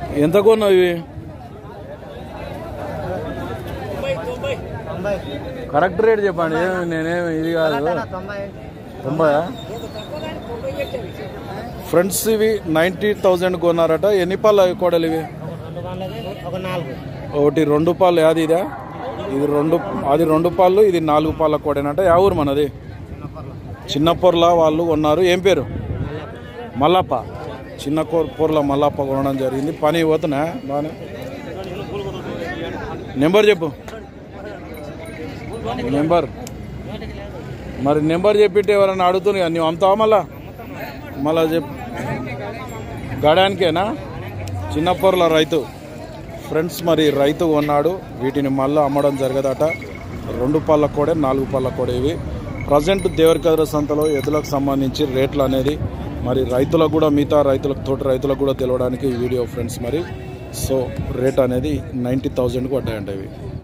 ఎంత కొన్నావు ఇవి తొంభై కరెక్ట్ రేట్ చెప్పండి ఏమి నేనేమి ఇది కాదు తొంభై తొంభై ఫ్రెండ్స్ ఇవి నైంటీ థౌజండ్ కొన్నారట ఎన్ని పాలు కోడలు ఇవి రెండు వందలది ఒక నాలుగు ఒకటి రెండు పాలు యాది ఇదా ఇది రెండు అది రెండు పాలు ఇది నాలుగు పాల కోడేనట యా ఊరు మనది చిన్న పొర్ల వాళ్ళు కొన్నారు ఏం పేరు మల్లప్ప చిన్న కో- పొర్ల మల్లప్ప కొనడం జరిగింది పని పోతున్నా బాగానే నెంబర్ చెప్పు నెంబర్ మరి నెంబర్ చెప్పిట్టే ఎవరైనా అడుగుతుంది నువ్వు అమ్ముతావా మళ్ళా మళ్ళా చెప్పు గడానికేనా చిన్న పొర్ల రైతు ఫ్రెండ్స్ మరి రైతు కొన్నాడు వీటిని మళ్ళీ అమ్మడం జరగదట రెండు పళ్ళ కోడే నాలుగు పళ్ళ కోడే ఇవి ప్రజెంట్ దేవరకద్ర సంతలో ఎద్దులకు సంబంధించి రేట్లు అనేది మరి రైతులకు కూడా మిగతా రైతులకు తోటి రైతులకు కూడా తెలియడానికి ఈ వీడియో ఫ్రెండ్స్ మరి సో రేట్ అనేది నైంటీ థౌజండ్కి పడ్డాయంట ఇవి